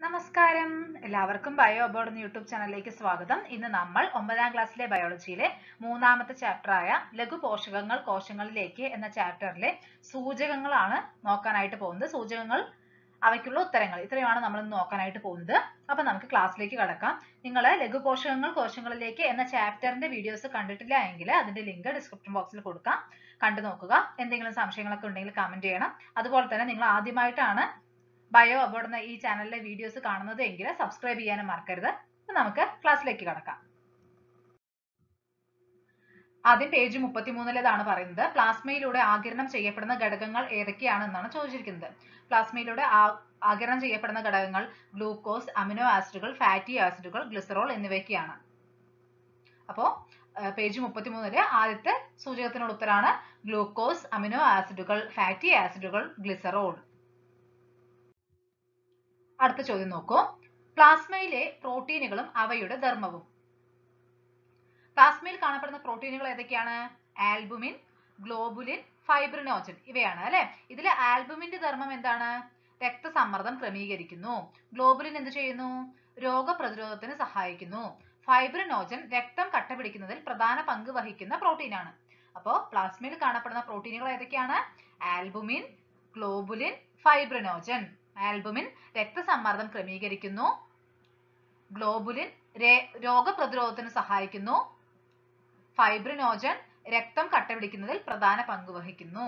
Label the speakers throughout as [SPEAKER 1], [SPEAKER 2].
[SPEAKER 1] നമസ്കാരം എല്ലാവർക്കും bio aboard എന്ന യൂട്യൂബ് ചാനലിലേക്ക് സ്വാഗതം ഇന്ന് നമ്മൾ ഒമ്പതാം ക്ലാസ്സിലെ ബയോളജിയിലെ മൂന്നാമത്തെ ചാപ്റ്ററായ ലഘു പോഷകങ്ങൾ കോശങ്ങളിലേക്ക് എന്ന ചാപ്റ്ററിലെ സൂചകങ്ങളാണ് നോക്കാനായിട്ട് പോകുന്നത് സൂചകങ്ങൾ അവയ്ക്കുള്ള ഉത്തരങ്ങൾ ഇത്രയുമാണ് നമ്മൾ ഇന്ന് നോക്കാനായിട്ട് പോകുന്നത് അപ്പൊ നമുക്ക് ക്ലാസ്സിലേക്ക് കടക്കാം നിങ്ങൾ ലഘു പോഷകങ്ങൾ കോശങ്ങളിലേക്ക് എന്ന ചാപ്റ്ററിന്റെ വീഡിയോസ് കണ്ടിട്ടില്ല എങ്കിൽ അതിന്റെ ലിങ്ക് ഡിസ്ക്രിപ്ഷൻ ബോക്സിൽ കൊടുക്കാം കണ്ടു നോക്കുക എന്തെങ്കിലും സംശയങ്ങളൊക്കെ ഉണ്ടെങ്കിൽ കമന്റ് ചെയ്യണം അതുപോലെ തന്നെ നിങ്ങൾ ആദ്യമായിട്ടാണ് ബയോ അബോർഡ് എന്ന ഈ ചാനലിലെ വീഡിയോസ് കാണുന്നത് എങ്കിൽ സബ്സ്ക്രൈബ് ചെയ്യാനും മറക്കരുത് അപ്പൊ നമുക്ക് ക്ലാസ്സിലേക്ക് കടക്കാം ആദ്യം പേജ് മുപ്പത്തിമൂന്നിലേതാണ് പറയുന്നത് പ്ലാസ്മയിലൂടെ ആകിരണം ചെയ്യപ്പെടുന്ന ഘടകങ്ങൾ ഏതൊക്കെയാണെന്നാണ് ചോദിച്ചിരിക്കുന്നത് പ്ലാസ്മയിലൂടെ ആകിരണം ചെയ്യപ്പെടുന്ന ഘടകങ്ങൾ ഗ്ലൂക്കോസ് അമിനോ ആസിഡുകൾ ഫാറ്റി ആസിഡുകൾ ഗ്ലിസറോൾ എന്നിവയൊക്കെയാണ് അപ്പോ പേജ് മുപ്പത്തിമൂന്നില് ആദ്യത്തെ സൂചകത്തിനുള്ള ഉത്തരാണ് ഗ്ലൂക്കോസ് അമിനോ ആസിഡുകൾ ഫാറ്റി ആസിഡുകൾ ഗ്ലിസറോൾ അടുത്ത ചോദ്യം നോക്കൂ പ്ലാസ്മയിലെ പ്രോട്ടീനുകളും അവയുടെ ധർമ്മവും പ്ലാസ്മയിൽ കാണപ്പെടുന്ന പ്രോട്ടീനുകൾ ഏതൊക്കെയാണ് ആൽബുമിൻ ഗ്ലോബുലിൻ ഫൈബ്രിനോജൻ ഇവയാണ് അല്ലെ ഇതിലെ ആൽബുമിന്റെ ധർമ്മം എന്താണ് രക്തസമ്മർദ്ദം ക്രമീകരിക്കുന്നു ഗ്ലോബുലിൻ എന്ത് ചെയ്യുന്നു രോഗപ്രതിരോധത്തിന് സഹായിക്കുന്നു ഫൈബ്രിനോജൻ രക്തം കട്ടപിടിക്കുന്നതിൽ പ്രധാന പങ്ക് വഹിക്കുന്ന പ്രോട്ടീനാണ് അപ്പോൾ പ്ലാസ്മയിൽ കാണപ്പെടുന്ന പ്രോട്ടീനുകൾ ഏതൊക്കെയാണ് ആൽബുമിൻ ഗ്ലോബുലിൻ ഫൈബ്രിനോജൻ ആൽബുമിൻ രക്തസമ്മർദ്ദം ക്രമീകരിക്കുന്നു ഗ്ലോബുലിൻ രോഗപ്രതിരോധത്തിന് സഹായിക്കുന്നു ഫൈബ്രിനോജൻ രക്തം കട്ടപിടിക്കുന്നതിൽ പ്രധാന പങ്ക് വഹിക്കുന്നു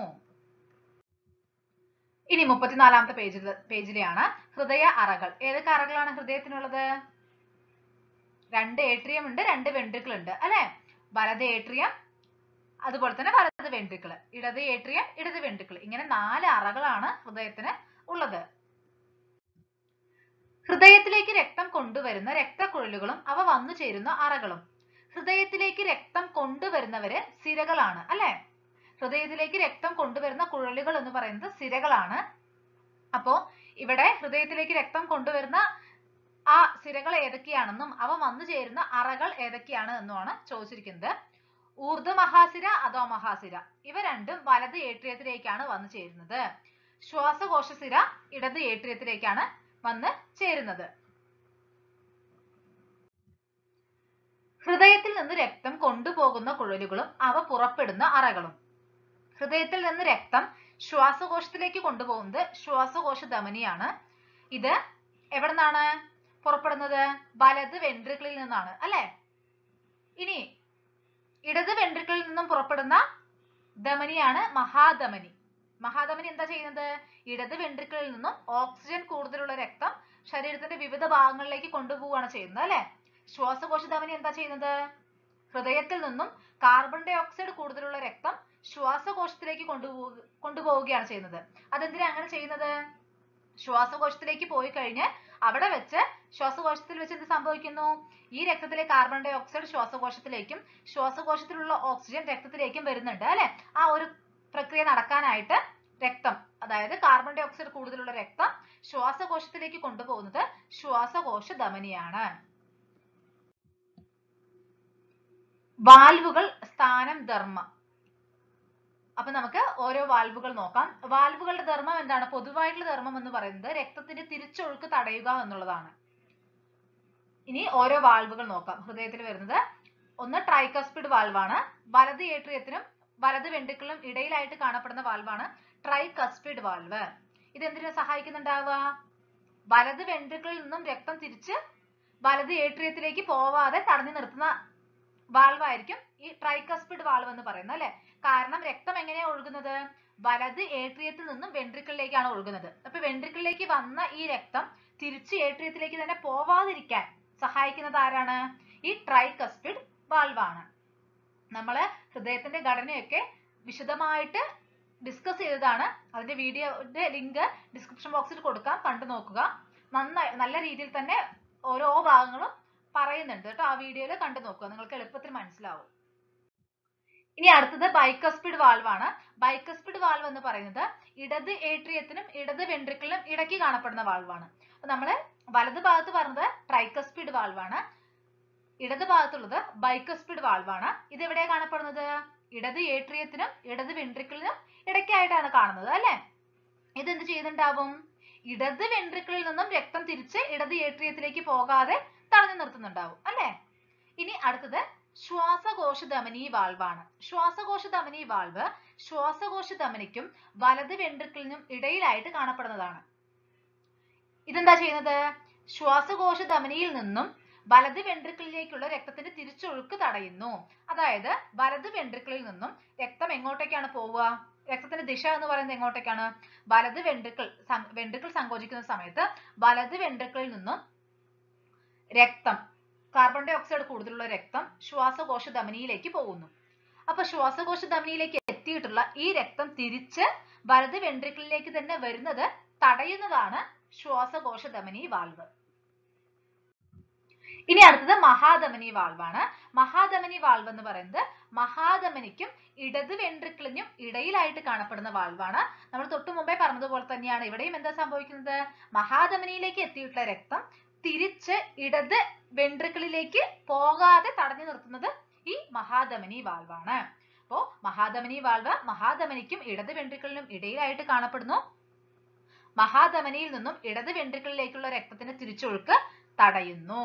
[SPEAKER 1] ഇനി മുപ്പത്തിനാലാമത്തെ പേജിൽ പേജിലെയാണ് ഹൃദയ അറകൾ ഏതൊക്കെ അറകളാണ് ഹൃദയത്തിനുള്ളത് രണ്ട് ഏട്രിയം ഉണ്ട് രണ്ട് വെൻട്രിക്കിൾ ഉണ്ട് അല്ലെ വലത് ഏട്രിയം അതുപോലെ തന്നെ വലത് വെൻട്രിക്കിൾ ഇടത് ഏട്രിയം ഇടത് വെൻട്രിക്കിൾ ഇങ്ങനെ നാല് അറകളാണ് ഹൃദയത്തിന് ഉള്ളത് ഹൃദയത്തിലേക്ക് രക്തം കൊണ്ടുവരുന്ന രക്തക്കുഴലുകളും അവ വന്നു ചേരുന്ന അറകളും ഹൃദയത്തിലേക്ക് രക്തം കൊണ്ടുവരുന്നവര് സിരകളാണ് അല്ലെ ഹൃദയത്തിലേക്ക് രക്തം കൊണ്ടുവരുന്ന കുഴലുകൾ എന്ന് പറയുന്നത് സിരകളാണ് അപ്പോ ഇവിടെ ഹൃദയത്തിലേക്ക് രക്തം കൊണ്ടുവരുന്ന ആ സിരകൾ ഏതൊക്കെയാണെന്നും അവ വന്നു ചേരുന്ന അറകൾ ഏതൊക്കെയാണ് എന്നുമാണ് ചോദിച്ചിരിക്കുന്നത് ഊർധ്വ മഹാസിര അധോ മഹാസിര ഇവ രണ്ടും വലത് ഏട്രിയത്തിലേക്കാണ് വന്നു ചേരുന്നത് ശ്വാസകോശസിര ഇടത് ഏട്രിയത്തിലേക്കാണ് വന്ന് ചേരുന്നത് ഹൃദയത്തിൽ നിന്ന് രക്തം കൊണ്ടുപോകുന്ന കുഴലുകളും അവ പുറപ്പെടുന്ന അറകളും ഹൃദയത്തിൽ നിന്ന് രക്തം ശ്വാസകോശത്തിലേക്ക് കൊണ്ടുപോകുന്നത് ശ്വാസകോശ ധമനിയാണ് ഇത് എവിടെ നിന്നാണ് പുറപ്പെടുന്നത് വലത് വെൻട്രിക്കിളിൽ നിന്നാണ് അല്ലെ ഇനി ഇടത് വെൻട്രിക്കിളിൽ നിന്നും പുറപ്പെടുന്ന ധമനിയാണ് മഹാധമനി മഹാധമനി എന്താ ചെയ്യുന്നത് ഇടത് വെൻട്രിക്കിളിൽ നിന്നും ഓക്സിജൻ കൂടുതലുള്ള രക്തം ശരീരത്തിന്റെ വിവിധ ഭാഗങ്ങളിലേക്ക് കൊണ്ടുപോവുകയാണ് ചെയ്യുന്നത് അല്ലെ ശ്വാസകോശ ധമനി എന്താ ചെയ്യുന്നത് ഹൃദയത്തിൽ നിന്നും കാർബൺ ഡൈ ഓക്സൈഡ് കൂടുതലുള്ള രക്തം ശ്വാസകോശത്തിലേക്ക് കൊണ്ടുപോ കൊണ്ടുപോവുകയാണ് ചെയ്യുന്നത് അതെന്തിനാ അങ്ങനെ ചെയ്യുന്നത് ശ്വാസകോശത്തിലേക്ക് പോയി കഴിഞ്ഞ് അവിടെ വെച്ച് ശ്വാസകോശത്തിൽ വെച്ച് എന്ത് സംഭവിക്കുന്നു ഈ രക്തത്തിലെ കാർബൺ ഡൈ ഓക്സൈഡ് ശ്വാസകോശത്തിലേക്കും ശ്വാസകോശത്തിലുള്ള ഓക്സിജൻ രക്തത്തിലേക്കും വരുന്നുണ്ട് അല്ലെ ആ ഒരു പ്രക്രിയ നടക്കാനായിട്ട് രക്തം അതായത് കാർബൺ ഡൈ ഓക്സൈഡ് കൂടുതലുള്ള രക്തം ശ്വാസകോശത്തിലേക്ക് കൊണ്ടുപോകുന്നത് ശ്വാസകോശ ധമനിയാണ് വാൽവുകൾ സ്ഥാനം ധർമ്മം അപ്പൊ നമുക്ക് ഓരോ വാൽവുകൾ നോക്കാം വാൽവുകളുടെ ധർമ്മം എന്താണ് പൊതുവായിട്ടുള്ള ധർമ്മം എന്ന് പറയുന്നത് രക്തത്തിന്റെ തിരിച്ചൊഴുക്ക് തടയുക എന്നുള്ളതാണ് ഇനി ഓരോ വാൽവുകൾ നോക്കാം ഹൃദയത്തിൽ വരുന്നത് ഒന്ന് ട്രൈകസ്പിഡ് വാൽവാണ് വലത് ഏട്രിയത്തിനും വലത് വെൻട്രിക്കിളിനും ഇടയിലായിട്ട് കാണപ്പെടുന്ന വാൽവാണ് ട്രൈകസ്പിഡ് വാൽവ് ഇത് എന്തിനു സഹായിക്കുന്നുണ്ടാവുക വലത് വെൻട്രിക്കിളിൽ നിന്നും രക്തം തിരിച്ച് വലത് ഏട്രിയത്തിലേക്ക് പോവാതെ തടഞ്ഞു നിർത്തുന്ന വാൾവ് ആയിരിക്കും ഈ ട്രൈകസ്പിഡ് വാൾവ് എന്ന് പറയുന്നത് അല്ലെ കാരണം രക്തം എങ്ങനെയാ ഒഴുകുന്നത് വലത് ഏട്രിയത്തിൽ നിന്നും വെൻട്രിക്കിളിലേക്കാണ് ഒഴുകുന്നത് അപ്പൊ വെൻട്രിക്കിളിലേക്ക് വന്ന ഈ രക്തം തിരിച്ച് ഏട്രിയത്തിലേക്ക് തന്നെ പോവാതിരിക്കാൻ സഹായിക്കുന്നത് ആരാണ് ഈ ട്രൈകസ്പിഡ് വാൾവാണ് നമ്മള് ഹൃദയത്തിന്റെ ഘടനയൊക്കെ വിശദമായിട്ട് ഡിസ്കസ് ചെയ്തതാണ് അതിന്റെ വീഡിയോയുടെ ലിങ്ക് ഡിസ്ക്രിപ്ഷൻ ബോക്സിൽ കൊടുക്കാം കണ്ടു നോക്കുക നന്നായി നല്ല രീതിയിൽ തന്നെ ഓരോ ഭാഗങ്ങളും പറയുന്നുണ്ട് കേട്ടോ ആ വീഡിയോയിൽ കണ്ടു നോക്കുക നിങ്ങൾക്ക് എളുപ്പത്തിൽ മനസ്സിലാവും ഇനി അടുത്തത് ബൈക്കസ്പിഡ് വാൾവ് ആണ് ബൈക്കസ്പിഡ് വാൾവ് എന്ന് പറയുന്നത് ഇടത് ഏട്രിയത്തിനും ഇടത് വെൻട്രിക്കിളിനും ഇടയ്ക്ക് കാണപ്പെടുന്ന വാൾവാണ് അപ്പൊ നമ്മള് വലത് ഭാഗത്ത് പറഞ്ഞത് ട്രൈക്കസ്പിഡ് വാൾവാണ് ഇടത് ഭാഗത്തുള്ളത് ബൈക്കസ്പിഡ് വാൾവാണ് ഇത് എവിടെയാണ് കാണപ്പെടുന്നത് ഇടത് ഏട്രിയത്തിനും ഇടത് വെൻട്രിക്കിളിനും ഇടയ്ക്കായിട്ടാണ് കാണുന്നത് അല്ലെ ഇത് എന്ത് ചെയ്യുന്നുണ്ടാവും ഇടത് വെൻട്രിക്കിളിൽ നിന്നും രക്തം തിരിച്ച് ഇടത് ഏട്രിയത്തിലേക്ക് പോകാതെ തടഞ്ഞു നിർത്തുന്നുണ്ടാവും അല്ലെ ഇനി അടുത്തത് ശ്വാസകോശ ധമനി വാൾവാണ് ശ്വാസകോശ ധമനി വാൾവ് ശ്വാസകോശ ധമനിക്കും വലത് വെൻട്രിക്കിളിനും ഇടയിലായിട്ട് കാണപ്പെടുന്നതാണ് ഇതെന്താ ചെയ്യുന്നത് ശ്വാസകോശ ധമനിയിൽ നിന്നും വലത് വെൻട്രിക്കിളിലേക്കുള്ള രക്തത്തിന്റെ തിരിച്ചൊഴുക്ക് തടയുന്നു അതായത് വലത് വെൻട്രിക്കിളിൽ നിന്നും രക്തം എങ്ങോട്ടേക്കാണ് പോവുക രക്തത്തിന്റെ ദിശ എന്ന് പറയുന്നത് എങ്ങോട്ടേക്കാണ് വലത് വെൻട്രിക്കിൾ വെൻട്രിക്കിൾ സങ്കോചിക്കുന്ന സമയത്ത് വലത് വെൻട്രിക്കിളിൽ നിന്നും രക്തം കാർബൺ ഡൈ ഓക്സൈഡ് കൂടുതലുള്ള രക്തം ശ്വാസകോശ ധമനിയിലേക്ക് പോകുന്നു അപ്പൊ ശ്വാസകോശ ധമനിയിലേക്ക് എത്തിയിട്ടുള്ള ഈ രക്തം തിരിച്ച് വലത് വെൻട്രിക്കിളിലേക്ക് തന്നെ വരുന്നത് തടയുന്നതാണ് ശ്വാസകോശ ധമനി വാൽവ് ഇനി അടുത്തത് മഹാധമനി വാൾവാണ് മഹാധമനി വാൾവ് എന്ന് പറയുന്നത് മഹാധമനിക്കും ഇടത് വെൻട്രിക്കിളിനും ഇടയിലായിട്ട് കാണപ്പെടുന്ന വാൾവാണ് നമ്മൾ തൊട്ടു മുമ്പേ പറഞ്ഞതുപോലെ തന്നെയാണ് ഇവിടെയും എന്താ സംഭവിക്കുന്നത് മഹാധമനിയിലേക്ക് എത്തിയിട്ടുള്ള രക്തം തിരിച്ച് ഇടത് വെൻട്രിക്കിളിലേക്ക് പോകാതെ തടഞ്ഞു നിർത്തുന്നത് ഈ മഹാധമനി വാൾവാണ് അപ്പോ മഹാധമനി വാൾവ് മഹാധമനിക്കും ഇടത് വെൻട്രിക്കിളിനും ഇടയിലായിട്ട് കാണപ്പെടുന്നു മഹാധമനിയിൽ നിന്നും ഇടത് വെൻട്രിക്കിളിലേക്കുള്ള രക്തത്തിന്റെ തിരിച്ചൊഴുക്ക് തടയുന്നു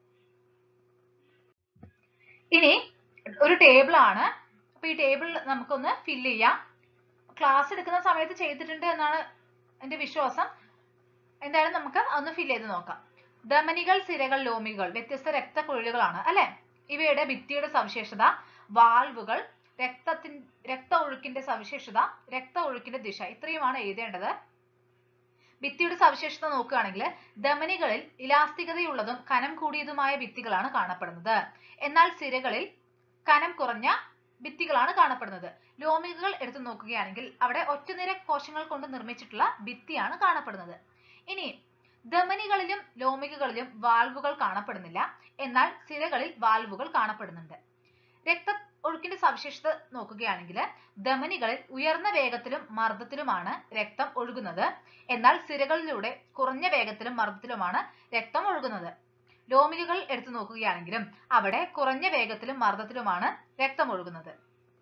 [SPEAKER 1] ഇനി ഒരു ടേബിൾ ആണ് അപ്പൊ ഈ ടേബിൾ നമുക്കൊന്ന് ഫില്ല് ചെയ്യാം ക്ലാസ് എടുക്കുന്ന സമയത്ത് ചെയ്തിട്ടുണ്ട് എന്നാണ് എന്റെ വിശ്വാസം എന്തായാലും നമുക്ക് ഒന്ന് ഫില്ല് ചെയ്ത് നോക്കാം ധമനികൾ സിരകൾ ലോമികൾ വ്യത്യസ്ത രക്തക്കുഴലുകളാണ് അല്ലെ ഇവയുടെ ഭിത്തിയുടെ സവിശേഷത വാൽവുകൾ രക്തത്തിൻ രക്ത ഒഴുക്കിന്റെ സവിശേഷത രക്ത ഒഴുക്കിന്റെ ദിശ ഇത്രയുമാണ് എഴുതേണ്ടത് ഭിത്തിയുടെ സവിശേഷത നോക്കുകയാണെങ്കിൽ ധമനികളിൽ ഇലാസ്തികതയുള്ളതും കനം കൂടിയതുമായ ഭിത്തികളാണ് കാണപ്പെടുന്നത് എന്നാൽ സിരകളിൽ കനം കുറഞ്ഞ ഭിത്തികളാണ് കാണപ്പെടുന്നത് ലോമികകൾ എടുത്തു നോക്കുകയാണെങ്കിൽ അവിടെ ഒറ്റനിര കോശങ്ങൾ കൊണ്ട് നിർമ്മിച്ചിട്ടുള്ള ഭിത്തിയാണ് കാണപ്പെടുന്നത് ഇനി ധമനികളിലും ലോമികകളിലും വാൽവുകൾ കാണപ്പെടുന്നില്ല എന്നാൽ സിരകളിൽ വാൽവുകൾ കാണപ്പെടുന്നുണ്ട് രക്ത ഒഴുക്കിന്റെ സവിശേഷത നോക്കുകയാണെങ്കിൽ ധമനികളിൽ ഉയർന്ന വേഗത്തിലും മർദ്ദത്തിലുമാണ് രക്തം ഒഴുകുന്നത് എന്നാൽ സിരകളിലൂടെ കുറഞ്ഞ വേഗത്തിലും മർദ്ദത്തിലുമാണ് രക്തം ഒഴുകുന്നത് ലോമികകൾ എടുത്തു നോക്കുകയാണെങ്കിലും അവിടെ കുറഞ്ഞ വേഗത്തിലും മർദ്ദത്തിലുമാണ് രക്തം ഒഴുകുന്നത്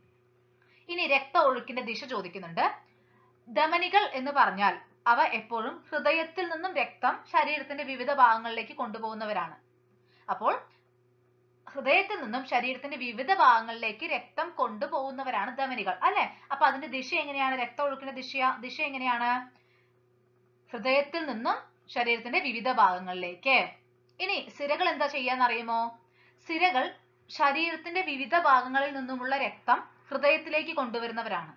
[SPEAKER 1] ഇനി രക്ത ഒഴുക്കിന്റെ ദിശ ചോദിക്കുന്നുണ്ട് ധമനികൾ എന്ന് പറഞ്ഞാൽ അവ എപ്പോഴും ഹൃദയത്തിൽ നിന്നും രക്തം ശരീരത്തിന്റെ വിവിധ ഭാഗങ്ങളിലേക്ക് കൊണ്ടുപോകുന്നവരാണ് അപ്പോൾ ഹൃദയത്തിൽ നിന്നും ശരീരത്തിന്റെ വിവിധ ഭാഗങ്ങളിലേക്ക് രക്തം കൊണ്ടുപോകുന്നവരാണ് ധമനികൾ അല്ലെ അപ്പൊ അതിന്റെ ദിശ എങ്ങനെയാണ് രക്ത ഒഴുക്കിന്റെ ദിശ ദിശ എങ്ങനെയാണ് ഹൃദയത്തിൽ നിന്നും ശരീരത്തിന്റെ വിവിധ ഭാഗങ്ങളിലേക്ക് ഇനി സിരകൾ എന്താ ചെയ്യാന്ന് അറിയുമോ സിരകൾ ശരീരത്തിന്റെ വിവിധ ഭാഗങ്ങളിൽ നിന്നുമുള്ള രക്തം ഹൃദയത്തിലേക്ക് കൊണ്ടുവരുന്നവരാണ്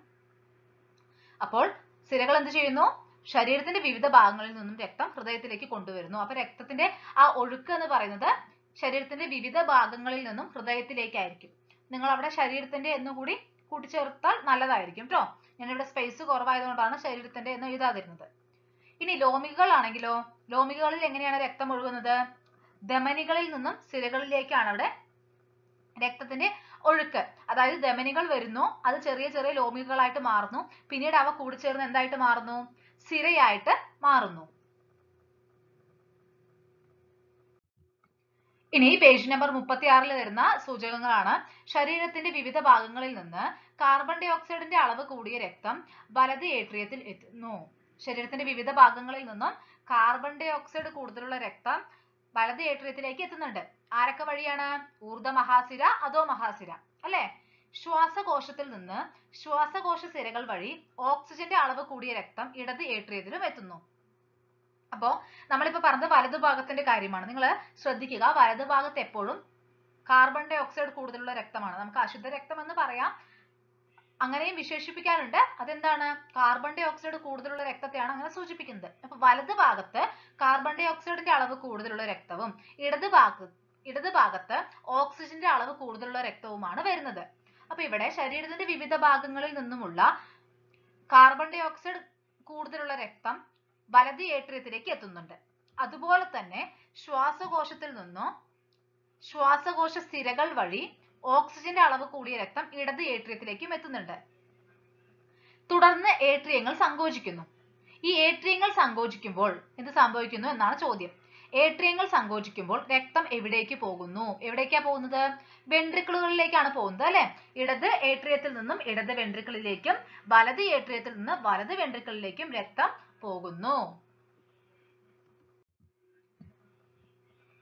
[SPEAKER 1] അപ്പോൾ സിരകൾ എന്ത് ചെയ്യുന്നു ശരീരത്തിന്റെ വിവിധ ഭാഗങ്ങളിൽ നിന്നും രക്തം ഹൃദയത്തിലേക്ക് കൊണ്ടുവരുന്നു അപ്പൊ രക്തത്തിന്റെ ആ ഒഴുക്ക് എന്ന് പറയുന്നത് ശരീരത്തിന്റെ വിവിധ ഭാഗങ്ങളിൽ നിന്നും ഹൃദയത്തിലേക്കായിരിക്കും നിങ്ങൾ അവിടെ ശരീരത്തിന്റെ എന്നുകൂടി കൂട്ടിച്ചേർത്താൽ നല്ലതായിരിക്കും കേട്ടോ ഞാനിവിടെ സ്പേസ് കുറവായതുകൊണ്ടാണ് ശരീരത്തിന്റെ എന്ന് എഴുതാതിരുന്നത് ഇനി ലോമികകളാണെങ്കിലോ ലോമികകളിൽ എങ്ങനെയാണ് രക്തം ഒഴുകുന്നത് ധമനികളിൽ നിന്നും സിരകളിലേക്കാണ് അവിടെ രക്തത്തിന്റെ ഒഴുക്ക് അതായത് ധമനികൾ വരുന്നു അത് ചെറിയ ചെറിയ ലോമികകളായിട്ട് മാറുന്നു പിന്നീട് അവ കൂടിച്ചേർന്ന് എന്തായിട്ട് മാറുന്നു സിരയായിട്ട് മാറുന്നു ഇനി പേജ് നമ്പർ മുപ്പത്തി ആറിൽ വരുന്ന സൂചകങ്ങളാണ് ശരീരത്തിന്റെ വിവിധ ഭാഗങ്ങളിൽ നിന്ന് കാർബൺ ഡൈ ഓക്സൈഡിന്റെ അളവ് കൂടിയ രക്തം വലത് ഏട്രിയത്തിൽ എത്തുന്നു ശരീരത്തിന്റെ വിവിധ ഭാഗങ്ങളിൽ നിന്നും കാർബൺ ഡൈ ഓക്സൈഡ് കൂടുതലുള്ള രക്തം വലത് ഏട്രിയത്തിലേക്ക് എത്തുന്നുണ്ട് ആരൊക്കെ വഴിയാണ് ഊർധ മഹാസിര അതോ മഹാസിര അല്ലെ ശ്വാസകോശത്തിൽ നിന്ന് ശ്വാസകോശ സിരകൾ വഴി ഓക്സിജന്റെ അളവ് കൂടിയ രക്തം ഇടത് ഏട്രിയത്തിലും എത്തുന്നു അപ്പോ നമ്മളിപ്പോ പറഞ്ഞത് വലതുഭാഗത്തിന്റെ കാര്യമാണ് നിങ്ങൾ ശ്രദ്ധിക്കുക വലതുഭാഗത്ത് എപ്പോഴും കാർബൺ ഡൈ ഓക്സൈഡ് കൂടുതലുള്ള രക്തമാണ് നമുക്ക് അശുദ്ധ രക്തം എന്ന് പറയാം അങ്ങനെയും വിശേഷിപ്പിക്കാറുണ്ട് അതെന്താണ് കാർബൺ ഡൈ ഓക്സൈഡ് കൂടുതലുള്ള രക്തത്തെയാണ് അങ്ങനെ സൂചിപ്പിക്കുന്നത് അപ്പൊ വലത് ഭാഗത്ത് കാർബൺ ഡൈ ഓക്സൈഡിന്റെ അളവ് കൂടുതലുള്ള രക്തവും ഇടത് ഭാഗത്ത് ഇടത് ഭാഗത്ത് ഓക്സിജന്റെ അളവ് കൂടുതലുള്ള രക്തവുമാണ് വരുന്നത് അപ്പൊ ഇവിടെ ശരീരത്തിന്റെ വിവിധ ഭാഗങ്ങളിൽ നിന്നുമുള്ള കാർബൺ ഡൈ ഓക്സൈഡ് കൂടുതലുള്ള രക്തം വലത് ഏട്രിയത്തിലേക്ക് എത്തുന്നുണ്ട് അതുപോലെ തന്നെ ശ്വാസകോശത്തിൽ നിന്നോ ശ്വാസകോശ സിരകൾ വഴി ഓക്സിജന്റെ അളവ് കൂടിയ രക്തം ഇടത് ഏട്രിയത്തിലേക്കും എത്തുന്നുണ്ട് തുടർന്ന് ഏട്രിയങ്ങൾ സങ്കോചിക്കുന്നു ഈ ഏട്രിയങ്ങൾ സങ്കോചിക്കുമ്പോൾ എന്ത് സംഭവിക്കുന്നു എന്നാണ് ചോദ്യം ഏട്രിയങ്ങൾ സങ്കോചിക്കുമ്പോൾ രക്തം എവിടേക്ക് പോകുന്നു എവിടേക്കാ പോകുന്നത് വെൻട്രിക്കിളുകളിലേക്കാണ് പോകുന്നത് അല്ലെ ഇടത് ഏട്രിയത്തിൽ നിന്നും ഇടത് വെൻട്രിക്കിളിലേക്കും വലത് ഏട്രിയത്തിൽ നിന്ന് വലത് വെൻട്രിക്കിളിലേക്കും രക്തം പോകുന്നു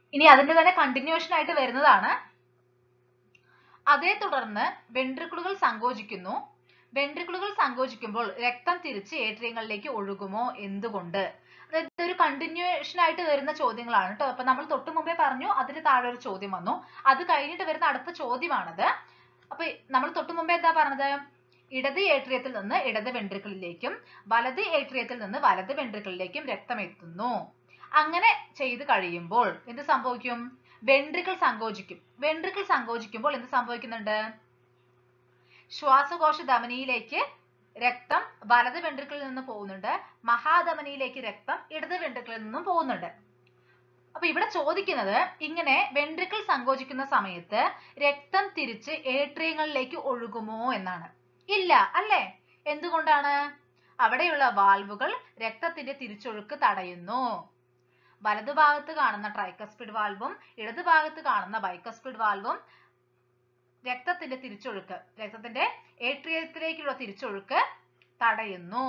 [SPEAKER 1] ഇനി അതിന്റെ തന്നെ കണ്ടിന്യൂഷൻ ആയിട്ട് വരുന്നതാണ് അതേ തുടർന്ന് വെൻട്രിക്കിളുകൾ സങ്കോചിക്കുന്നു വെൻട്രിക്കിളുകൾ സങ്കോചിക്കുമ്പോൾ രക്തം തിരിച്ച് ഏട്രിയങ്ങളിലേക്ക് ഒഴുകുമോ എന്തുകൊണ്ട് അതായത് ഒരു കണ്ടിന്യൂഷൻ ആയിട്ട് വരുന്ന ചോദ്യങ്ങളാണ് കേട്ടോ അപ്പൊ നമ്മൾ തൊട്ടു മുമ്പേ പറഞ്ഞു അതിന് താഴെ ഒരു ചോദ്യം വന്നു അത് കഴിഞ്ഞിട്ട് വരുന്ന അടുത്ത ചോദ്യമാണത് അപ്പൊ നമ്മൾ തൊട്ടു മുമ്പേ എന്താ പറഞ്ഞത് ഇടത് ഏട്രിയത്തിൽ നിന്ന് ഇടത് വെൻട്രിക്കിളിലേക്കും വലത് ഏട്രിയത്തിൽ നിന്ന് വലത് വെൻട്രിക്കിളിലേക്കും രക്തം എത്തുന്നു അങ്ങനെ ചെയ്ത് കഴിയുമ്പോൾ എന്ത് സംഭവിക്കും വെൻട്രിക്കിൾ സങ്കോചിക്കും വെൻട്രിക്കിൾ സങ്കോചിക്കുമ്പോൾ എന്ത് സംഭവിക്കുന്നുണ്ട് ശ്വാസകോശ ധമനിയിലേക്ക് രക്തം വലത് വെൻട്രിക്കിളിൽ നിന്ന് പോകുന്നുണ്ട് മഹാധമനിയിലേക്ക് രക്തം ഇടത് വെൻട്രിക്കിളിൽ നിന്നും പോകുന്നുണ്ട് അപ്പൊ ഇവിടെ ചോദിക്കുന്നത് ഇങ്ങനെ വെൻട്രിക്കിൾ സങ്കോചിക്കുന്ന സമയത്ത് രക്തം തിരിച്ച് ഏട്രിയങ്ങളിലേക്ക് ഒഴുകുമോ എന്നാണ് ഇല്ല അല്ലേ എന്തുകൊണ്ടാണ് അവിടെയുള്ള വാൽവുകൾ രക്തത്തിന്റെ തിരിച്ചൊഴുക്ക് തടയുന്നു വലതുഭാഗത്ത് കാണുന്ന ട്രൈക്കസ്പിഡ് വാൽവും ഇടതുഭാഗത്ത് കാണുന്ന ബൈക്കസ്പിഡ് വാൽവും രക്തത്തിന്റെ തിരിച്ചൊഴുക്ക് രക്തത്തിന്റെ ഏട്രിയത്തിലേക്കുള്ള തിരിച്ചൊഴുക്ക് തടയുന്നു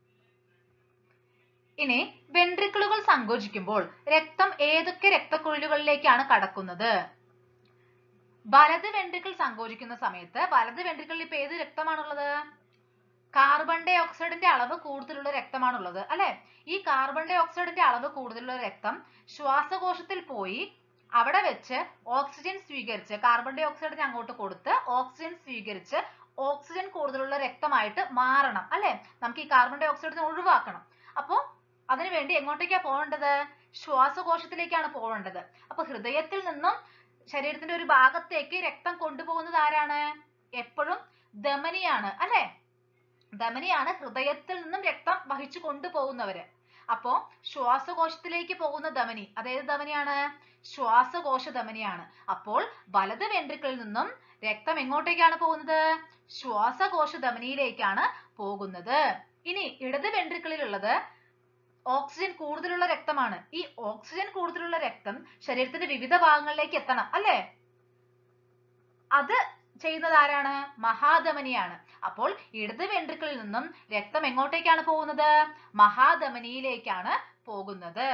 [SPEAKER 1] ഇനി വെൻട്രിക്കിളുകൾ സങ്കോചിക്കുമ്പോൾ രക്തം ഏതൊക്കെ രക്തക്കുഴലുകളിലേക്കാണ് കടക്കുന്നത് വലത് വെൻട്രിക്കിൾ സങ്കോചിക്കുന്ന സമയത്ത് വലത് വെൻട്രിക്കിളിൽ ഇപ്പൊ ഏത് രക്തമാണുള്ളത് കാർബൺ ഡൈ ഓക്സൈഡിന്റെ അളവ് കൂടുതലുള്ള രക്തമാണുള്ളത് അല്ലെ ഈ കാർബൺ ഡൈ ഓക്സൈഡിന്റെ അളവ് കൂടുതലുള്ള രക്തം ശ്വാസകോശത്തിൽ പോയി അവിടെ വെച്ച് ഓക്സിജൻ സ്വീകരിച്ച് കാർബൺ ഡൈ ഓക്സൈഡിനെ അങ്ങോട്ട് കൊടുത്ത് ഓക്സിജൻ സ്വീകരിച്ച് ഓക്സിജൻ കൂടുതലുള്ള രക്തമായിട്ട് മാറണം അല്ലെ നമുക്ക് ഈ കാർബൺ ഡൈ ഓക്സൈഡിനെ ഒഴിവാക്കണം അപ്പോ അതിനുവേണ്ടി എങ്ങോട്ടേക്കാ പോകേണ്ടത് ശ്വാസകോശത്തിലേക്കാണ് പോകേണ്ടത് അപ്പൊ ഹൃദയത്തിൽ നിന്നും ശരീരത്തിന്റെ ഒരു ഭാഗത്തേക്ക് രക്തം കൊണ്ടുപോകുന്നത് ആരാണ് എപ്പോഴും ധമനിയാണ് അല്ലെ ധമനിയാണ് ഹൃദയത്തിൽ നിന്നും രക്തം വഹിച്ചു കൊണ്ടുപോകുന്നവര് അപ്പോ ശ്വാസകോശത്തിലേക്ക് പോകുന്ന ധമനി അതേത് ധമനിയാണ് ശ്വാസകോശ ധമനിയാണ് അപ്പോൾ വലത് വെൻട്രിക്കിളിൽ നിന്നും രക്തം എങ്ങോട്ടേക്കാണ് പോകുന്നത് ശ്വാസകോശ ധമനിയിലേക്കാണ് പോകുന്നത് ഇനി ഇടത് വെൻട്രിക്കിളിലുള്ളത് ഓക്സിജൻ കൂടുതലുള്ള രക്തമാണ് ഈ ഓക്സിജൻ കൂടുതലുള്ള രക്തം ശരീരത്തിന്റെ വിവിധ ഭാഗങ്ങളിലേക്ക് എത്തണം അല്ലേ അത് ചെയ്യുന്നത് ആരാണ് മഹാധമനിയാണ് അപ്പോൾ ഇടത് വെൻട്രിക്കിളിൽ നിന്നും രക്തം എങ്ങോട്ടേക്കാണ് പോകുന്നത് മഹാധമനിയിലേക്കാണ് പോകുന്നത്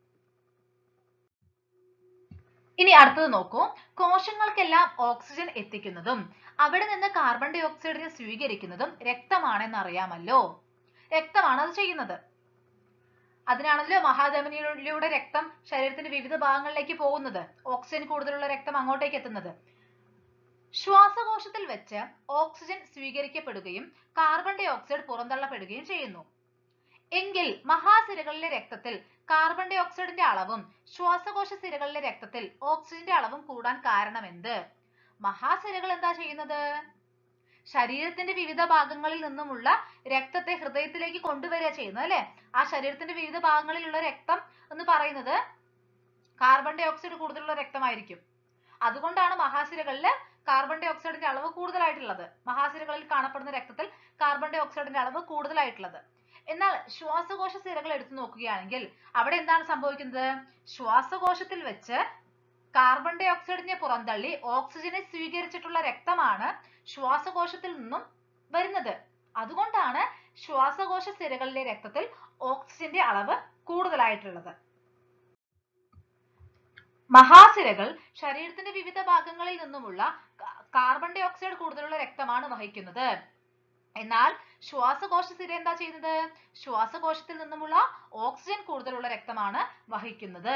[SPEAKER 1] ഇനി അടുത്തത് നോക്കൂ കോശങ്ങൾക്കെല്ലാം ഓക്സിജൻ എത്തിക്കുന്നതും അവിടെ നിന്ന് കാർബൺ ഡൈ ഓക്സൈഡിനെ സ്വീകരിക്കുന്നതും രക്തമാണെന്ന് അറിയാമല്ലോ രക്തമാണ് അത് ചെയ്യുന്നത് അതിനാണല്ലോ മഹാധമനിയിലൂടെ രക്തം ശരീരത്തിന്റെ വിവിധ ഭാഗങ്ങളിലേക്ക് പോകുന്നത് ഓക്സിജൻ കൂടുതലുള്ള രക്തം അങ്ങോട്ടേക്ക് എത്തുന്നത് ശ്വാസകോശത്തിൽ വെച്ച് ഓക്സിജൻ സ്വീകരിക്കപ്പെടുകയും കാർബൺ ഡൈ ഓക്സൈഡ് പുറന്തള്ളപ്പെടുകയും ചെയ്യുന്നു എങ്കിൽ മഹാസിരകളിലെ രക്തത്തിൽ കാർബൺ ഡൈ ഓക്സൈഡിന്റെ അളവും ശ്വാസകോശ സിരകളിലെ രക്തത്തിൽ ഓക്സിജന്റെ അളവും കൂടാൻ കാരണമെന്ത് മഹാസിരകൾ എന്താ ചെയ്യുന്നത് ശരീരത്തിന്റെ വിവിധ ഭാഗങ്ങളിൽ നിന്നുമുള്ള രക്തത്തെ ഹൃദയത്തിലേക്ക് കൊണ്ടുവരിക ചെയ്യുന്നത് അല്ലെ ആ ശരീരത്തിന്റെ വിവിധ ഭാഗങ്ങളിലുള്ള രക്തം എന്ന് പറയുന്നത് കാർബൺ ഡൈ ഓക്സൈഡ് കൂടുതലുള്ള രക്തമായിരിക്കും അതുകൊണ്ടാണ് മഹാസിരകളില് കാർബൺ ഡൈ ഓക്സൈഡിന്റെ അളവ് കൂടുതലായിട്ടുള്ളത് മഹാസിരകളിൽ കാണപ്പെടുന്ന രക്തത്തിൽ കാർബൺ ഡൈ ഓക്സൈഡിന്റെ അളവ് കൂടുതലായിട്ടുള്ളത് എന്നാൽ ശ്വാസകോശ സിരകൾ എടുത്തു നോക്കുകയാണെങ്കിൽ അവിടെ എന്താണ് സംഭവിക്കുന്നത് ശ്വാസകോശത്തിൽ വെച്ച് കാർബൺ ഡൈ ഓക്സൈഡിനെ പുറന്തള്ളി ഓക്സിജനെ സ്വീകരിച്ചിട്ടുള്ള രക്തമാണ് ശ്വാസകോശത്തിൽ നിന്നും വരുന്നത് അതുകൊണ്ടാണ് ശ്വാസകോശ സിരകളിലെ രക്തത്തിൽ ഓക്സിജന്റെ അളവ് കൂടുതലായിട്ടുള്ളത് മഹാസിരകൾ ശരീരത്തിന്റെ വിവിധ ഭാഗങ്ങളിൽ നിന്നുമുള്ള കാർബൺ ഡൈ ഓക്സൈഡ് കൂടുതലുള്ള രക്തമാണ് വഹിക്കുന്നത് എന്നാൽ ശ്വാസകോശ സിര എന്താ ചെയ്യുന്നത് ശ്വാസകോശത്തിൽ നിന്നുമുള്ള ഓക്സിജൻ കൂടുതലുള്ള രക്തമാണ് വഹിക്കുന്നത്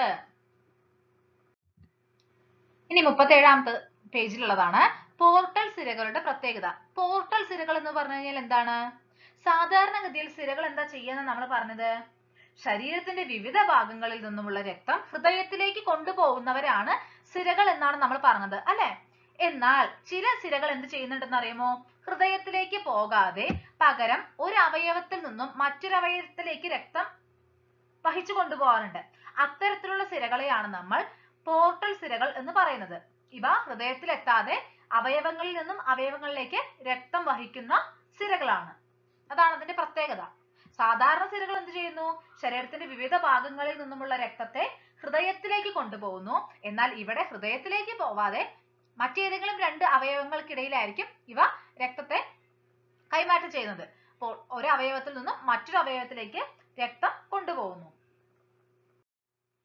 [SPEAKER 1] ഇനി മുപ്പത്തേഴാമത്തെ പേജിലുള്ളതാണ് പോർട്ടൽ സിരകളുടെ പ്രത്യേകത പോർട്ടൽ സിരകൾ എന്ന് പറഞ്ഞു കഴിഞ്ഞാൽ എന്താണ് സാധാരണഗതിയിൽ സിരകൾ എന്താ ചെയ്യുന്നത് നമ്മൾ പറഞ്ഞത് ശരീരത്തിന്റെ വിവിധ ഭാഗങ്ങളിൽ നിന്നുമുള്ള രക്തം ഹൃദയത്തിലേക്ക് കൊണ്ടുപോകുന്നവരാണ് സിരകൾ എന്നാണ് നമ്മൾ പറഞ്ഞത് അല്ലെ എന്നാൽ ചില സിരകൾ എന്ത് ചെയ്യുന്നുണ്ടെന്ന് അറിയുമോ ഹൃദയത്തിലേക്ക് പോകാതെ പകരം ഒരു അവയവത്തിൽ നിന്നും മറ്റൊരു അവയവത്തിലേക്ക് രക്തം വഹിച്ചു കൊണ്ടുപോകാറുണ്ട് അത്തരത്തിലുള്ള സിരകളെയാണ് നമ്മൾ പോർട്ടൽ സിരകൾ എന്ന് പറയുന്നത് ഇവ ഹൃദയത്തിൽ എത്താതെ അവയവങ്ങളിൽ നിന്നും അവയവങ്ങളിലേക്ക് രക്തം വഹിക്കുന്ന സിരകളാണ് അതാണ് അതിന്റെ പ്രത്യേകത സാധാരണ സിരകൾ എന്ത് ചെയ്യുന്നു ശരീരത്തിന്റെ വിവിധ ഭാഗങ്ങളിൽ നിന്നുമുള്ള രക്തത്തെ ഹൃദയത്തിലേക്ക് കൊണ്ടുപോകുന്നു എന്നാൽ ഇവിടെ ഹൃദയത്തിലേക്ക് പോവാതെ മറ്റേതെങ്കിലും രണ്ട് അവയവങ്ങൾക്കിടയിലായിരിക്കും ഇവ രക്തത്തെ കൈമാറ്റം ചെയ്യുന്നത് അപ്പോൾ ഒരു അവയവത്തിൽ നിന്നും മറ്റൊരു അവയവത്തിലേക്ക് രക്തം കൊണ്ടുപോകുന്നു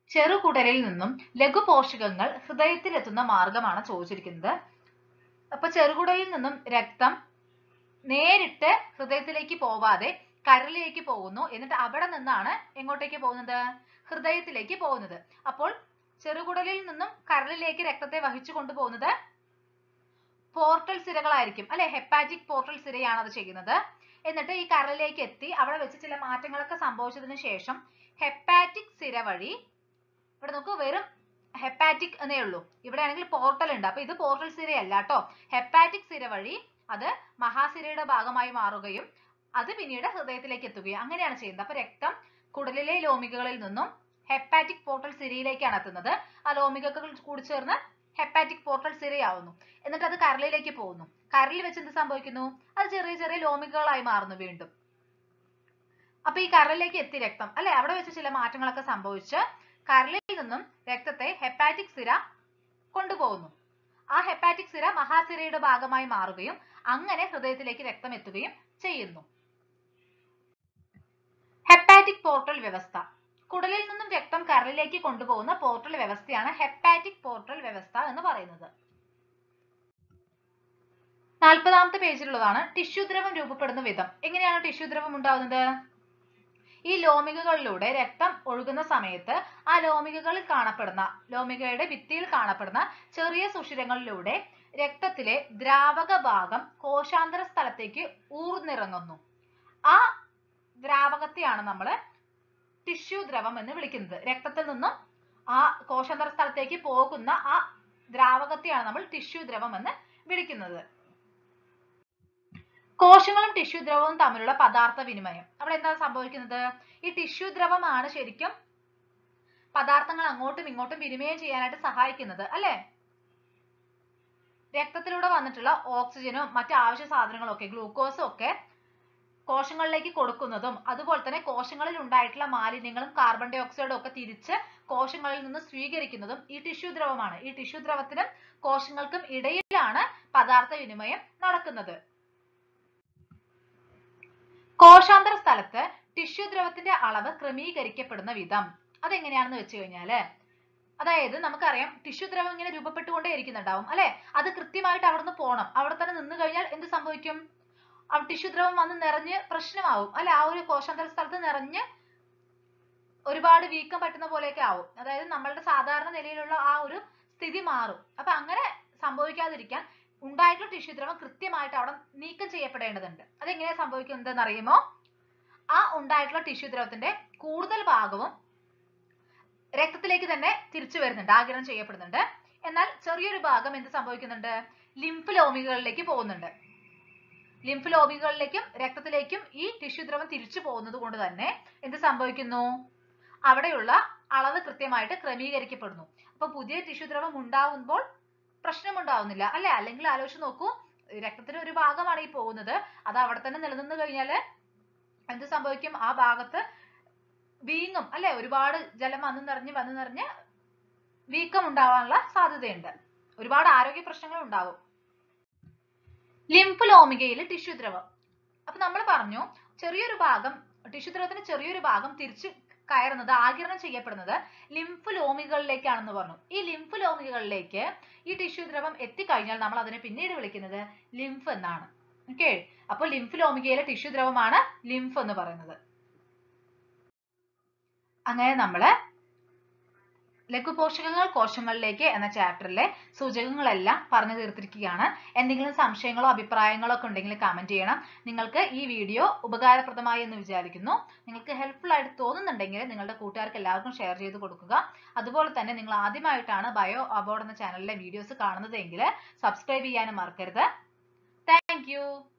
[SPEAKER 1] ചെറുകുടലിൽ നിന്നും ലഘുപോഷകങ്ങൾ ഹൃദയത്തിലെത്തുന്ന മാർഗമാണ് ചോദിച്ചിരിക്കുന്നത് അപ്പൊ ചെറുകുടലിൽ നിന്നും രക്തം നേരിട്ട് ഹൃദയത്തിലേക്ക് പോവാതെ കരളിലേക്ക് പോകുന്നു എന്നിട്ട് അവിടെ നിന്നാണ് എങ്ങോട്ടേക്ക് പോകുന്നത് ഹൃദയത്തിലേക്ക് പോകുന്നത് അപ്പോൾ ചെറുകുടലിൽ നിന്നും കരളിലേക്ക് രക്തത്തെ വഹിച്ചു കൊണ്ടുപോകുന്നത് പോർട്ടൽ സിരകളായിരിക്കും അല്ലെ ഹെപ്പാറ്റിക് പോർട്ടൽ സിരയാണ് അത് ചെയ്യുന്നത് എന്നിട്ട് ഈ കരളിലേക്ക് എത്തി അവിടെ വെച്ച് ചില മാറ്റങ്ങളൊക്കെ സംഭവിച്ചതിന് ശേഷം ഹെപ്പാറ്റിക് സിര വഴി ഇവിടെ നോക്കൂ വെറും ഹെപ്പാറ്റിക് എന്നേ ഉള്ളൂ ഇവിടെ ആണെങ്കിൽ പോർട്ടൽ ഉണ്ട് അപ്പൊ ഇത് പോർട്ടൽ സിരയല്ല കേട്ടോ ഹെപ്പാറ്റിക് സിര വഴി അത് മഹാസിരയുടെ ഭാഗമായി മാറുകയും അത് പിന്നീട് ഹൃദയത്തിലേക്ക് എത്തുകയും അങ്ങനെയാണ് ചെയ്യുന്നത് അപ്പൊ രക്തം കുടലിലെ ലോമികകളിൽ നിന്നും ഹെപ്പാറ്റിക് പോർട്ടൽ സിരയിലേക്കാണ് എത്തുന്നത് ആ ലോമികകൾ കൂടി ചേർന്ന് ഹെപ്പാറ്റിക് പോർട്ടൽ സിരയാവുന്നു എന്നിട്ട് അത് കരളിലേക്ക് പോകുന്നു കരളിൽ വെച്ച് എന്ത് സംഭവിക്കുന്നു അത് ചെറിയ ചെറിയ ലോമികകളായി മാറുന്നു വീണ്ടും അപ്പൊ ഈ കരളിലേക്ക് എത്തി രക്തം അല്ലെ അവിടെ വെച്ച് ചില മാറ്റങ്ങളൊക്കെ സംഭവിച്ച് കരളിൽ നിന്നും രക്തത്തെ ഹെപ്പാറ്റിക് സിര കൊണ്ടുപോകുന്നു ആ ഹെപ്പാറ്റിക് സിര മഹാസിരയുടെ ഭാഗമായി മാറുകയും അങ്ങനെ ഹൃദയത്തിലേക്ക് രക്തം എത്തുകയും ചെയ്യുന്നു ഹെപ്പാറ്റിക് പോർട്ടൽ വ്യവസ്ഥ കുടലിൽ നിന്നും രക്തം കരളിലേക്ക് കൊണ്ടുപോകുന്ന പോർട്ടൽ വ്യവസ്ഥയാണ് ഹെപ്പാറ്റിക് പോർട്ടൽ വ്യവസ്ഥ എന്ന് പറയുന്നത് നാൽപ്പതാമത്തെ പേജിലുള്ളതാണ് ടിഷ്യൂ ദ്രവം രൂപപ്പെടുന്ന വിധം എങ്ങനെയാണ് ടിഷ്യൂ ദ്രവം ഉണ്ടാവുന്നത് ഈ ലോമികകളിലൂടെ രക്തം ഒഴുകുന്ന സമയത്ത് ആ ലോമികകളിൽ കാണപ്പെടുന്ന ലോമികയുടെ ഭിത്തിയിൽ കാണപ്പെടുന്ന ചെറിയ സുഷിരങ്ങളിലൂടെ രക്തത്തിലെ ദ്രാവക ഭാഗം കോശാന്തര സ്ഥലത്തേക്ക് ഊർന്നിറങ്ങുന്നു ആ ദ്രാവകത്തെയാണ് നമ്മൾ ടിഷ്യൂ ദ്രവം എന്ന് വിളിക്കുന്നത് രക്തത്തിൽ നിന്നും ആ കോശാന്തര സ്ഥലത്തേക്ക് പോകുന്ന ആ ദ്രാവകത്തെയാണ് നമ്മൾ ടിഷ്യൂ ദ്രവം എന്ന് വിളിക്കുന്നത് കോശങ്ങളും ടിഷ്യൂ ദ്രവവും തമ്മിലുള്ള പദാർത്ഥ വിനിമയം അവിടെ എന്താ സംഭവിക്കുന്നത് ഈ ടിഷ്യൂ ദ്രവമാണ് ശരിക്കും പദാർത്ഥങ്ങൾ അങ്ങോട്ടും ഇങ്ങോട്ടും വിനിമയം ചെയ്യാനായിട്ട് സഹായിക്കുന്നത് അല്ലെ രക്തത്തിലൂടെ വന്നിട്ടുള്ള ഓക്സിജനും മറ്റു ആവശ്യ സാധനങ്ങളും ഒക്കെ ഗ്ലൂക്കോസും ഒക്കെ കോശങ്ങളിലേക്ക് കൊടുക്കുന്നതും അതുപോലെ തന്നെ കോശങ്ങളിൽ ഉണ്ടായിട്ടുള്ള മാലിന്യങ്ങളും കാർബൺ ഡൈ ഓക്സൈഡും ഒക്കെ തിരിച്ച് കോശങ്ങളിൽ നിന്ന് സ്വീകരിക്കുന്നതും ഈ ടിഷ്യൂ ദ്രവമാണ് ഈ ടിഷ്യൂ ദ്രവത്തിനും കോശങ്ങൾക്കും ഇടയിലാണ് പദാർത്ഥ വിനിമയം നടക്കുന്നത് കോശാന്തര സ്ഥലത്ത് ടിഷ്യൂ ദ്രവത്തിന്റെ അളവ് ക്രമീകരിക്കപ്പെടുന്ന വിധം അതെങ്ങനെയാണെന്ന് വെച്ച് കഴിഞ്ഞാല് അതായത് നമുക്കറിയാം ടിഷ്യൂ ദ്രവം ഇങ്ങനെ രൂപപ്പെട്ടുകൊണ്ടേ ഇരിക്കുന്നുണ്ടാവും അല്ലെ അത് കൃത്യമായിട്ട് അവിടുന്ന് പോണം അവിടെ തന്നെ നിന്ന് കഴിഞ്ഞാൽ എന്ത് സംഭവിക്കും ആ ടിഷ്യൂ ദ്രവം വന്ന് നിറഞ്ഞ് പ്രശ്നമാവും അല്ലെ ആ ഒരു കോശാന്തര സ്ഥലത്ത് നിറഞ്ഞ് ഒരുപാട് വീക്കം പറ്റുന്ന പോലെയൊക്കെ ആവും അതായത് നമ്മളുടെ സാധാരണ നിലയിലുള്ള ആ ഒരു സ്ഥിതി മാറും അപ്പൊ അങ്ങനെ സംഭവിക്കാതിരിക്കാൻ ഉണ്ടായിട്ടുള്ള ടിഷ്യൂ ദ്രവം കൃത്യമായിട്ട് അവിടെ നീക്കം ചെയ്യപ്പെടേണ്ടതുണ്ട് അതെങ്ങനെയാ സംഭവിക്കുന്നത് അറിയുമോ ആ ഉണ്ടായിട്ടുള്ള ടിഷ്യൂ ദ്രവത്തിന്റെ കൂടുതൽ ഭാഗവും രക്തത്തിലേക്ക് തന്നെ തിരിച്ചു വരുന്നുണ്ട് ആഗിരണം ചെയ്യപ്പെടുന്നുണ്ട് എന്നാൽ ചെറിയൊരു ഭാഗം എന്ത് സംഭവിക്കുന്നുണ്ട് ലിംഫ് ലോമികളിലേക്ക് പോകുന്നുണ്ട് ലിംഫ് ലോമികളിലേക്കും രക്തത്തിലേക്കും ഈ ടിഷ്യൂ ദ്രവം തിരിച്ചു പോകുന്നത് കൊണ്ട് തന്നെ എന്ത് സംഭവിക്കുന്നു അവിടെയുള്ള അളവ് കൃത്യമായിട്ട് ക്രമീകരിക്കപ്പെടുന്നു അപ്പൊ പുതിയ ടിഷ്യൂ ദ്രവം ഉണ്ടാവുമ്പോൾ പ്രശ്നമുണ്ടാവുന്നില്ല അല്ലെ അല്ലെങ്കിൽ ആലോചിച്ച് നോക്കൂ രക്തത്തിന്റെ ഒരു ഭാഗമാണ് ഈ പോകുന്നത് അത് അവിടെ തന്നെ നിലനിന്ന് കഴിഞ്ഞാല് എന്ത് സംഭവിക്കും ആ ഭാഗത്ത് വീങ്ങും അല്ലെ ഒരുപാട് ജലം വന്നു നിറഞ്ഞ് വന്നു നിറഞ്ഞ് വീക്കം ഉണ്ടാവാനുള്ള സാധ്യതയുണ്ട് ഒരുപാട് ആരോഗ്യ പ്രശ്നങ്ങൾ ഉണ്ടാവും ലിംഫ് ലോമികയിൽ ടിഷ്യൂ ദ്രവം അപ്പൊ നമ്മൾ പറഞ്ഞു ചെറിയൊരു ഭാഗം ടിഷ്യൂ ദ്രവത്തിന്റെ ചെറിയൊരു ഭാഗം തിരിച്ച് കയറുന്നത് ആഗിരണം ചെയ്യപ്പെടുന്നത് ലിംഫ് ലോമികളിലേക്കാണെന്ന് പറഞ്ഞു ഈ ലിംഫ് ലോമികളിലേക്ക് ഈ ടിഷ്യൂ ദ്രവം എത്തിക്കഴിഞ്ഞാൽ നമ്മൾ അതിനെ പിന്നീട് വിളിക്കുന്നത് ലിംഫ് എന്നാണ് ഓക്കെ അപ്പൊ ലിംഫ് ലോമികയിലെ ടിഷ്യൂ ദ്രവമാണ് ലിംഫ് എന്ന് പറയുന്നത് അങ്ങനെ നമ്മള് ലഘുപോഷകങ്ങൾ കോശങ്ങളിലേക്ക് എന്ന ചാപ്റ്ററിലെ സൂചകങ്ങളെല്ലാം പറഞ്ഞു തീർത്തിരിക്കുകയാണ് എന്തെങ്കിലും സംശയങ്ങളോ അഭിപ്രായങ്ങളോ ഒക്കെ ഉണ്ടെങ്കിൽ കമന്റ് ചെയ്യണം നിങ്ങൾക്ക് ഈ വീഡിയോ ഉപകാരപ്രദമായി എന്ന് വിചാരിക്കുന്നു നിങ്ങൾക്ക് ഹെൽപ്ഫുൾ ആയിട്ട് തോന്നുന്നുണ്ടെങ്കിൽ നിങ്ങളുടെ കൂട്ടുകാർക്ക് എല്ലാവർക്കും ഷെയർ ചെയ്ത് കൊടുക്കുക അതുപോലെ തന്നെ നിങ്ങൾ ആദ്യമായിട്ടാണ് ബയോ അബോർഡ് എന്ന ചാനലിലെ വീഡിയോസ് കാണുന്നതെങ്കിൽ സബ്സ്ക്രൈബ് ചെയ്യാനും മറക്കരുത് താങ്ക്